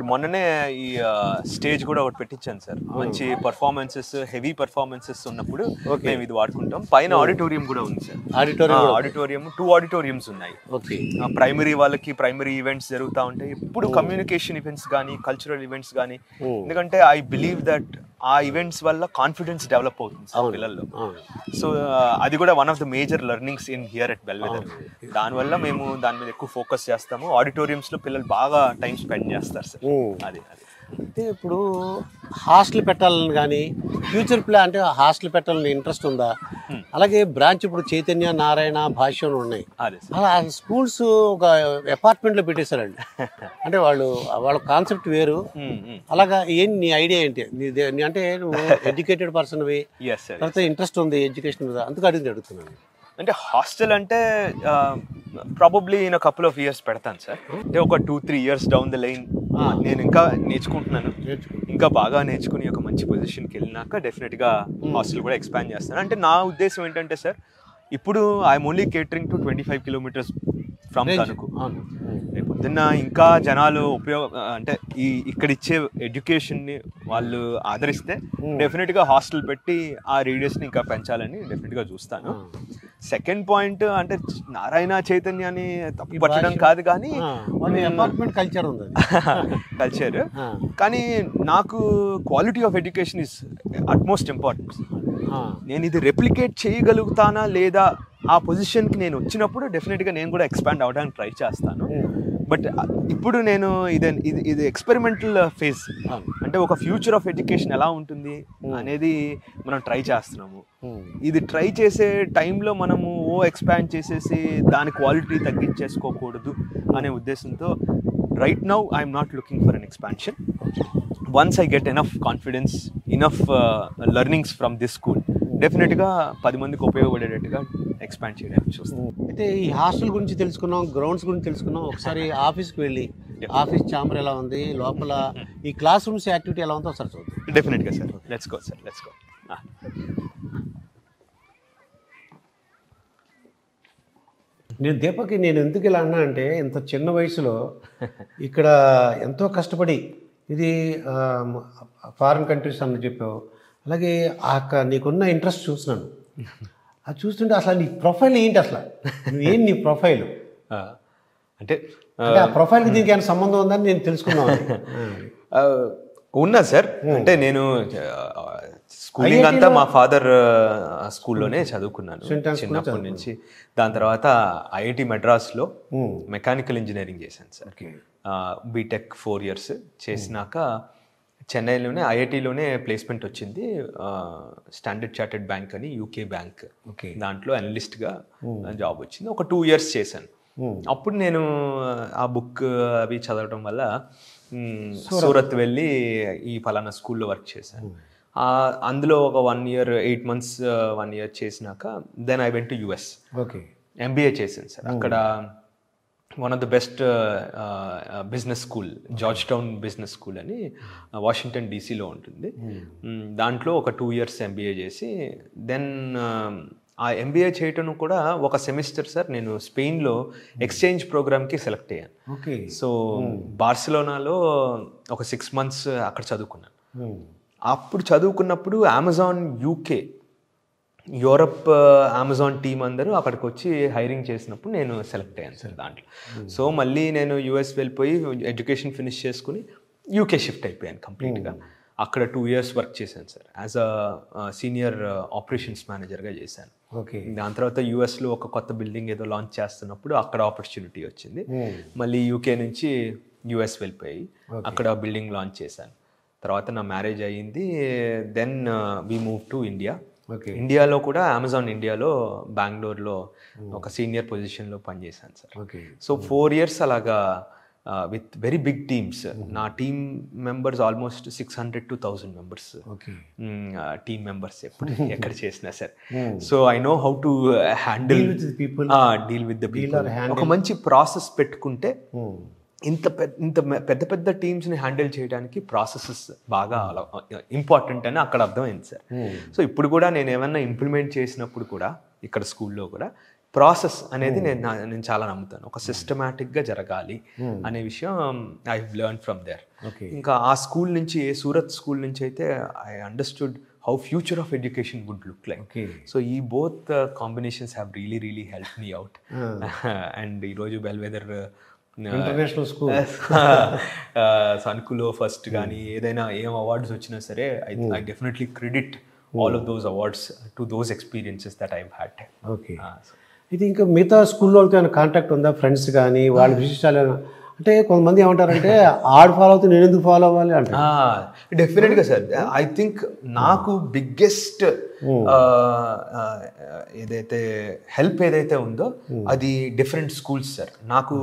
[SPEAKER 2] ఇప్పుడు మొన్ననే ఈ స్టేజ్ కూడా ఒకటి పెట్టించాను సార్ మంచి పర్ఫార్మెన్సెస్ హెవీ పర్ఫార్మెన్సెస్ ఉన్నప్పుడు మేము ఇది వాడుకుంటాం పైన ఆడిటోరియం కూడా ఉంది sir
[SPEAKER 1] auditorium
[SPEAKER 2] auditorium two auditoriums ఉన్నాయి
[SPEAKER 1] ఓకే
[SPEAKER 2] ప్రైమరీ వాళ్ళకి ప్రైమరీ ఈవెంట్స్ జరుగుతూ ఉంటాయి ఇప్పుడు కమ్యూనికేషన్ ఈవెంట్స్ కానీ కల్చరల్ ఈవెంట్స్ కానీ ఎందుకంటే ఐ బిలీవ్ దట్ ఆ ఈవెంట్స్ వల్ల కాన్ఫిడెన్స్ డెవలప్ అవుతుంది సార్ పిల్లల్లో సో అది కూడా one of the major learnings in here at Bellwether దానివల్ల మేము దాని మీద ఎక్కువ ఫోకస్ చేస్తాము ఆడిటోరియంస్ లో పిల్లలు బాగా టైం స్పెండ్ చేస్తారు సార్ అది అది
[SPEAKER 1] అంటే ఇప్పుడు హాస్టల్ పెట్టాలని కానీ ఫ్యూచర్ ప్లాన్ అంటే హాస్టల్ పెట్టాలని ఇంట్రెస్ట్ ఉందా అలాగే బ్రాంచ్ ఇప్పుడు చైతన్య నారాయణ భాష్యం ఉన్నాయి
[SPEAKER 2] అదే సార్
[SPEAKER 1] అలా స్కూల్స్ ఒక అపార్ట్మెంట్లో పెట్టేశారండి అంటే వాళ్ళు వాళ్ళ కాన్సెప్ట్ వేరు అలాగా ఏంటి నీ ఐడియా ఏంటి నీ దే- నీ అంటే నువ్వు ఎడ్యుకేటెడ్ పర్సన్వి
[SPEAKER 2] ఎస్ సార్
[SPEAKER 1] తర్వాత ఇంట్రెస్ట్ ఉంది ఎడ్యుకేషన్ మీద అందుకు అడిగి అడుగుతున్నాను
[SPEAKER 2] అంటే హాస్టల్ అంటే probably in couple of years పెడతాను సార్ అంటే ఒక two three years down the line నేను ఇంకా నేర్చుకుంటున్నాను
[SPEAKER 1] నేర్చుకో
[SPEAKER 2] ఇంకా బాగా నేర్చుకుని ఒక మంచి పొజిషన్కి వెళ్ళినాక డెఫినెట్గా హాస్టల్ కూడా ఎక్స్పాండ్ చేస్తాను అంటే నా ఉద్దేశం ఏంటంటే సార్ ఇప్పుడు I'm only catering to twenty five kilometres from Tanuku
[SPEAKER 1] అవును
[SPEAKER 2] రేపు పొద్దున్న ఇంకా జనాలు ఉపయోగ అంటే ఈ ఇక్కడ ఇచ్చే ఎడ్యుకేషన్ని వాళ్ళు ఆదరిస్తే డెఫినెట్గా హాస్టల్ పెట్టి ఆ రేడియస్ని ఇంకా పెంచాలని డెఫినెట్గా చూస్తాను సెకండ్ పాయింట్ అంటే నారాయణ చైతన్యాన్ని తప్పు పట్టడం కాదు కానీ
[SPEAKER 1] వాళ్ళ అపార్ట్మెంట్ కల్చర్ ఉంది అది
[SPEAKER 2] కల్చర్
[SPEAKER 1] ఆ,
[SPEAKER 2] కానీ నాకు quality of education is utmost important
[SPEAKER 1] ఆ,
[SPEAKER 2] నేను ఇది రెప్లికేట్ చేయగలుగుతానా లేదా ఆ పొజిషన్కి నేను వచ్చినప్పుడు డెఫినెట్గా నేను కూడా ఎక్స్పాండ్ అవ్వడానికి ట్రై చేస్తాను బట్ ఇప్పుడు నేను ఇది ఇది ఇది ఎక్స్పెరిమెంటల్ ఫేజ్
[SPEAKER 1] అవును.
[SPEAKER 2] అంటే ఒక ఫ్యూచర్ ఆఫ్ ఎడ్యుకేషన్ ఎలా ఉంటుంది అనేది మనం ట్రై చేస్తున్నాము
[SPEAKER 1] ఉమ్,
[SPEAKER 2] ఇది ట్రై చేసే టైంలో మనము ఓ ఎక్స్పాండ్ చేసేసి దాని క్వాలిటీ తగ్గించేసుకోకూడదు అనే ఉద్దేశంతో right now I'm not looking for an expansion once I get enough confidence enough learnings from this school డెఫినెట్గా పది మందికి ఉపయోగపడేటట్టుగా ఎక్స్పాండ్ చేయడానికి చూస్తాను
[SPEAKER 1] అయితే ఈ హాస్టల్ గురించి తెలుసుకున్నాం గ్రౌండ్స్ గురించి తెలుసుకున్నాం ఒకసారి ఆఫీస్కి వెళ్ళి ఆఫీస్ ఛాంబర్ ఎలా ఉంది లోపల ఈ క్లాస్ రూమ్స్ యాక్టివిటీ ఎలా ఉందో ఒకసారి చూద్దాం
[SPEAKER 2] డెఫినెట్గా sir let's go sir let's go
[SPEAKER 1] నేను దీపక్కి నేను ఎందుకు ఇలా అన్నా అంటే ఇంత చిన్న వయసులో ఇక్కడ ఎంతో కష్టపడి ఇది ఫారిన్ కంట్రీస్ అని చెప్పావు అలాగే ఆ యొక్క నీకున్న ఇంట్రెస్ట్ చూస్తున్నాను అది చూస్తుంటే అసలు నీ ప్రొఫైల్ ఏంటి అసలు నువ్వేం నీ ప్రొఫైల్
[SPEAKER 2] అంటే
[SPEAKER 1] అంటే ఆ ప్రొఫైల్కి దీనికి ఏమైనా సంబంధం ఉందని నేను తెలుసుకున్నాను
[SPEAKER 2] ఆ, ఉన్నా సార్ అంటే నేను స్కూలింగ్ అంతా మా ఫాదర్ స్కూల్లోనే చదువుకున్నాను
[SPEAKER 1] St.
[SPEAKER 2] చిన్నప్పటి నుంచి దాని తర్వాత ఐఐటి మెడ్రాస్లో మెకానికల్ ఇంజనీరింగ్ చేశాను సార్ బీటెక్ ఫోర్ ఇయర్స్ చేసినాక చెన్నైలోనే ఐఐటిలోనే ప్లేస్మెంట్ వచ్చింది స్టాండర్డ్ చార్టెడ్ బ్యాంక్ అని యూకే బ్యాంక్
[SPEAKER 1] ఓకే
[SPEAKER 2] దాంట్లో అనలిస్ట్గా జాబ్ వచ్చింది ఒక టూ ఇయర్స్ చేశాను అప్పుడు నేను ఆ బుక్ అవి చదవడం వల్ల మ్, సూరత్ వెళ్ళి ఈ ఫలానా స్కూల్లో వర్క్ చేశాను ఆ, అందులో ఒక one year eight months one year చేసినాక then I went to US
[SPEAKER 1] okay
[SPEAKER 2] MBA చేశాను సార్ అక్కడ one of the best business school Georgetown business school అని వాషింగ్టన్ డీసీలో ఉంటుంది మ్, దాంట్లో ఒక టూ ఇయర్స్ ఎంబీఏ చేసి దెన్ ఆ ఎంబీఏ చేయటం కూడా ఒక సెమిస్టర్ సార్ నేను స్పెయిన్లో ఎక్స్చేంజ్ ప్రోగ్రామ్కి సెలెక్ట్ అయ్యాను
[SPEAKER 1] ఓకే
[SPEAKER 2] సో బార్సిలోనాలో ఒక సిక్స్ మంత్స్ అక్కడ చదువుకున్నాను అప్పుడు చదువుకున్నప్పుడు Amazon UK Europe Amazon team అందరూ అక్కడికి వచ్చి హైరింగ్ చేసినప్పుడు నేను సెలెక్ట్ అయ్యాను సార్ దాంట్లో సో మళ్ళీ నేను యూఎస్ వెళ్ళిపోయి ఎడ్యుకేషన్ ఫినిష్ చేసుకుని యూకే షిఫ్ట్ అయిపోయాను కంప్లీట్గా అక్కడ టూ ఇయర్స్ వర్క్ చేశాను sir as a senior operations మేనేజర్గా చేశాను
[SPEAKER 1] ఓకే
[SPEAKER 2] దాని తర్వాత యూఎస్లో ఒక కొత్త బిల్డింగ్ ఏదో లాంచ్ చేస్తున్నప్పుడు అక్కడ ఆపర్చునిటీ వచ్చింది మళ్ళీ యూకే నుంచి యూఎస్ వెళ్ళిపోయి అక్కడ బిల్డింగ్ లాంచ్ చేశాను తర్వాత నా మ్యారేజ్ అయ్యింది then we move to India
[SPEAKER 1] okay
[SPEAKER 2] ఇండియాలో కూడా అమెజాన్ ఇండియాలో బెంగళూరులో ఒక సీనియర్ పొజిషన్లో పనిచేశాను sir
[SPEAKER 1] okay
[SPEAKER 2] so four years అలాగా విత్ వెరీ బిగ్ టీమ్స్ నా team members almost six hundred to thousand members
[SPEAKER 1] okay
[SPEAKER 2] team members ఎప్పుడు ఎక్కడ చేసినా sir so I know how to handle
[SPEAKER 1] with the people.
[SPEAKER 2] Deal with the people ఒక మంచి ప్రాసెస్ పెట్టుకుంటే ఇంత పెద్ద ఇంత మె- పెద్ద పెద్ద టీమ్స్ని హ్యాండిల్ చేయడానికి ప్రాసెసెస్ బాగా ఇంపార్టెంట్ అని అక్కడ అర్థమైంది సార్ సో ఇప్పుడు కూడా నేను ఏమన్నా ఇంప్లిమెంట్ చేసినప్పుడు కూడా ఇక్కడ స్కూల్లో కూడా ప్రాసెస్ అనేది నేను నా- నేను చాలా నమ్ముతాను ఒక సిస్టమేటిక్గా జరగాలి అనే విషయం I learn from there
[SPEAKER 1] okay
[SPEAKER 2] ఇంకా ఆ స్కూల్ నుంచి ఏ సూరత్ స్కూల్ నుంచి అయితే I understood how future of education would look like
[SPEAKER 1] okay
[SPEAKER 2] so ఈ both combinations have really really help me out and ఈరోజు బెల్వెదర్
[SPEAKER 1] ఇంటర్నేషనల్ స్కూల్
[SPEAKER 2] సన్కులో ఫస్ట్ కానీ ఏదైనా ఏం అవార్డ్స్ వచ్చినా సరే I I definitely credit all of those awards to those experiences that I had
[SPEAKER 1] okay ఇది ఇంకా మిగతా స్కూల్లో వాళ్ళతో ఏమైనా కాంటాక్ట్ ఉందా ఫ్రెండ్స్ కానీ వాళ్ళ విశేషాలు ఏమైనా- అంటే కొంతమంది ఏమంటారంటే ఆడు ఫాలో అవుతూ నేను ఎందుకు ఫాలో అవ్వాలి అంటారు
[SPEAKER 2] డెఫినెట్గా సార్ ఐ థింక్ నాకు బిగ్గెస్ట్ ఏదైతే హెల్ప్ ఏదైతే ఉందో అది డిఫరెంట్ స్కూల్స్ సార్ నాకు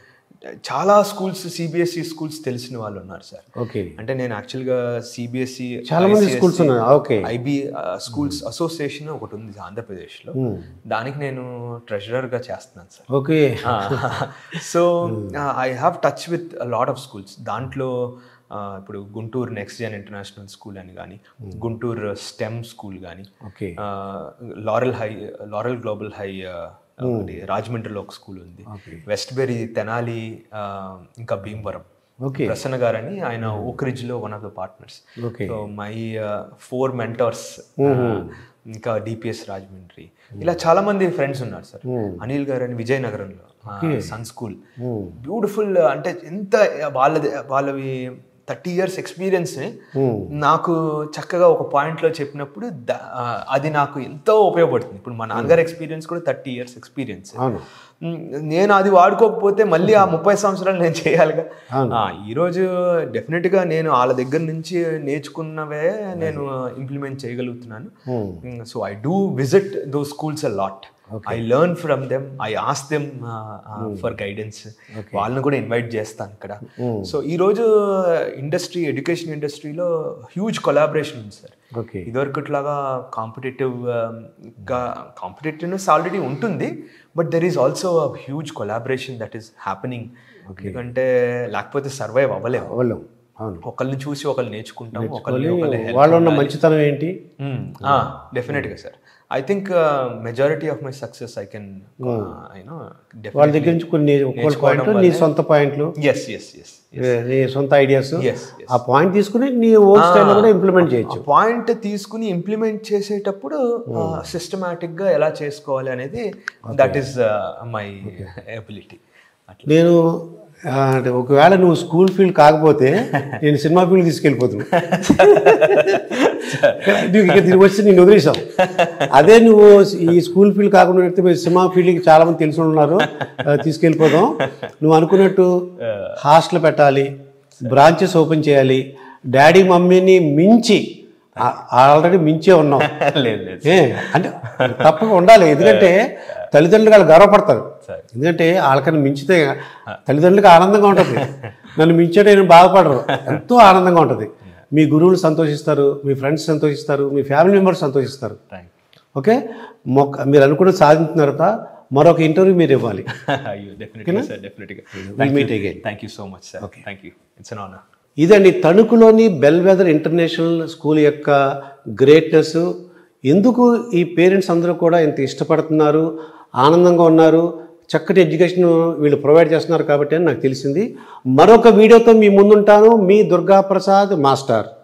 [SPEAKER 2] చాలా స్కూల్స్ సిబిఎస్ఈ స్కూల్స్ తెలిసిన వాళ్ళు ఉన్నారు సార్
[SPEAKER 1] ఓకే
[SPEAKER 2] అంటే నేను యాక్చువల్గా సిబిఎస్ఈ
[SPEAKER 1] చాలా మంది schools ఉన్నాయి. ఓకే.
[SPEAKER 2] ఐబి స్కూల్స్ అసోసియేషన్ ఒకటి ఉంది ఆంధ్రప్రదేశ్లో దానికి నేను ట్రెజరర్గా చేస్తున్నాను sir
[SPEAKER 1] okay
[SPEAKER 2] so I have touch with lot of schools దాంట్లో uh, ఇప్పుడు Guntur next gen international school అని కానీ గుంటూరు స్టెమ్ స్కూల్ కానీ
[SPEAKER 1] okay
[SPEAKER 2] Laurel high Laurel global high ఒకటి రాజమండ్రిలో ఒక స్కూల్ ఉంది వెస్ట్బెరీ తెనాలి uh, ఇంకా భీమవరం
[SPEAKER 1] ఓకే
[SPEAKER 2] ప్రసన్న గారు అని ఆయన ఓక్రిడ్జ్లో one of the partners
[SPEAKER 1] okay
[SPEAKER 2] so my four mentors ఇంకా డిపిఎస్ రాజమండ్రి ఇలా చాలా మంది ఫ్రెండ్స్ ఉన్నారు సార్ అనిల్ గారు అని విజయనగరంలో సన్ స్కూల్ బ్యూటిఫుల్ అంటే ఎంత వాళ్ళది వాళ్ళవి థర్టీ ఇయర్స్ ఎక్స్పీరియన్స్ నాకు చక్కగా ఒక point లో చెప్పినప్పుడు ద- ఆ, అది నాకు ఎంతో ఉపయోగపడుతుంది ఇప్పుడు మా నాన్నగారి ఎక్స్పీరియన్స్ కూడా థర్టీ ఇయర్స్ ఎక్స్పీరియన్స్
[SPEAKER 1] అవును
[SPEAKER 2] నేను అది వాడుకోకపోతే మళ్ళీ ఆ ముప్పై సంవత్సరాలు నేను చేయాలిగా ఆ, ఈరోజు డెఫినెట్గా నేను వాళ్ళ దగ్గర నుంచి నేర్చుకున్నవే నేను ఇంప్లిమెంట్ చేయగలుగుతున్నాను so I do visit those schools a lot I learn from them I ask them for guidance వాళ్ళని కూడా ఇన్వైట్ చేస్తాను ఇక్కడ సో ఈరోజు ఇండస్ట్రీ ఎడ్యుకేషన్ ఇండస్ట్రీలో హ్యూజ్ కొలాబరేషన్ ఉంది సార్
[SPEAKER 1] ఓకే
[SPEAKER 2] ఇదివరకట్లాగా కాంపిటేటివ్ కాంపిటేటివ్నెస్ ఆల్రెడీ ఉంటుంది but there is also huge collaboration that is happening ఎందుకంటే లేకపోతే సర్వైవ్ అవ్వలేము
[SPEAKER 1] వాళ్ళు అవును
[SPEAKER 2] ఒకళ్ళని చూసి ఒకళ్ళు నేర్చుకుంటాం ఒకళ్ళని ఒకళ్ళు help
[SPEAKER 1] వాళ్ళు ఉన్న మంచితనం ఏంటి
[SPEAKER 2] డెఫినెట్గా sir I think majority of my success I can you know
[SPEAKER 1] వాళ్ళ దగ్గర నుంచి కొన్ని ఒక్కొక్క పాయింట్లు నీ సొంత పాయింట్లు
[SPEAKER 2] ఎస్ ఎస్ ఎస్
[SPEAKER 1] నీ సొంత ఐడియాస్
[SPEAKER 2] ఎస్
[SPEAKER 1] ఆ పాయింట్ తీసుకుని నీ ఓన్ స్టైల్లో కూడా ఇంప్లిమెంట్ చేయొచ్చు
[SPEAKER 2] పాయింట్ తీసుకుని ఇంప్లిమెంట్ చేసేటప్పుడు సిస్టమేటిక్ గా ఎలా చేసుకోవాలి అనేది దట్ ఈస్ మై ఎబిలిటీ అట్లా
[SPEAKER 1] నేను ఆ, అంటే ఒకవేళ నువ్వు స్కూల్ ఫీల్డ్ కాకపోతే నేను సినిమా ఫీల్డ్ తీసుకెళ్ళిపోతున్నా నువ్వు ఇక తిరిగి వచ్చి నేను వదిలేసావు అదే నువ్వు ఈ స్కూల్ ఫీల్డ్ కాకుండా ఉంటే మీరు సినిమా ఫీల్డ్కి చాలా మంది తెలిసి ఉన్నారు ఆ, తీసుకెళ్ళిపోదాం నువ్వు అనుకున్నట్టు హాస్టల్ పెట్టాలి బ్రాంచెస్ ఓపెన్ చేయాలి డాడీ మమ్మీని మించి ఆల్రెడీ మించే ఉన్నాం
[SPEAKER 2] లేదు లేదు
[SPEAKER 1] ఏ అంటే తప్పక ఉండాలి ఎందుకంటే తల్లిదండ్రులు వాళ్ళు గర్వపడతారు ఎందుకంటే వాళ్ళకన్నా మించితే తల్లిదండ్రులకు ఆనందంగా ఉంటుంది నన్ను మించేట నేను బాధపడరు ఎంతో ఆనందంగా ఉంటుంది మీ గురువులు సంతోషిస్తారు మీ ఫ్రెండ్స్ సంతోషిస్తారు మీ ఫ్యామిలీ మెంబర్స్ సంతోషిస్తారు
[SPEAKER 2] థ్యాంక్
[SPEAKER 1] ఓకే మొక్క మీరు అనుకున్న సాధించిన తర్వాత మరొక ఇంటర్వ్యూ మీరు ఇవ్వాలి
[SPEAKER 2] అయ్యో డెఫినెట్గా సార్ డెఫినెట్గా
[SPEAKER 1] We'll meet again.
[SPEAKER 2] Thank you so much sir thank you it's an honour
[SPEAKER 1] ఇదండి తణుకులోని బెల్వెదర్ ఇంటర్నేషనల్ స్కూల్ యొక్క గ్రేట్నెస్ ఎందుకు ఈ పేరెంట్స్ అందరూ కూడా ఇంత ఇష్టపడుతున్నారు ఆనందంగా ఉన్నారు చక్కటి ఎడ్యుకేషన్ వీళ్ళు ప్రొవైడ్ చేస్తున్నారు కాబట్టి అని నాకు తెలిసింది మరొక వీడియోతో మీ ముందుంటాను మీ దుర్గా ప్రసాద్ మాస్టర్